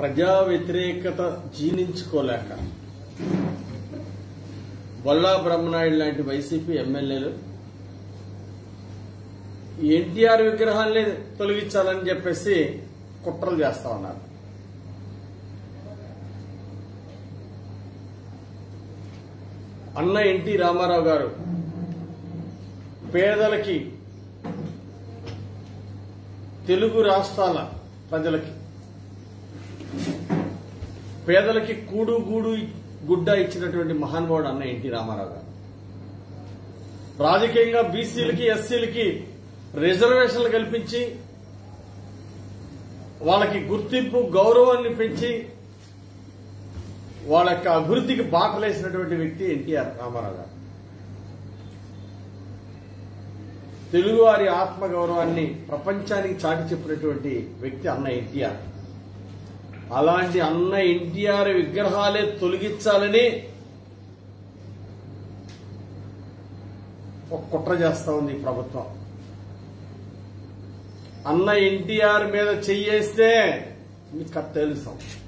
ప్రజా వ్యతిరేకత జీర్ణించుకోలేక బొల్లా బ్రహ్మనాయుడు లాంటి వైసీపీ ఎమ్మెల్యేలు ఎన్టీఆర్ విగ్రహాన్ని తొలగించాలని చెప్పేసి కుట్రలు చేస్తా ఉన్నారు అన్న ఎన్టీ రామారావు గారు పేదలకి తెలుగు రాష్ట్రాల ప్రజలకి పేదలకి కూడు గూడు గుడ్డ ఇచ్చినటువంటి మహానుభావుడు అన్న ఎన్టీ రామారావు గారు రాజకీయంగా బీసీలకి ఎస్సీలకి రిజర్వేషన్లు కల్పించి వాళ్ళకి గుర్తింపు గౌరవాన్ని పెంచి వాళ్ళ యొక్క అభివృద్ధికి బాటలేసినటువంటి వ్యక్తి ఎన్టీఆర్ రామారావు గారు తెలుగువారి ఆత్మగౌరవాన్ని ప్రపంచానికి చాటి చెప్పినటువంటి వ్యక్తి అన్న ఎన్టీఆర్ అలాంటి అన్న ఎన్టీఆర్ విగ్రహాలే తొలగించాలని ఒక కుట్ర చేస్తా ఉంది ఈ ప్రభుత్వం అన్న ఎన్టీఆర్ మీద చెయ్యేస్తే మీకు కథ తెలుస్తాం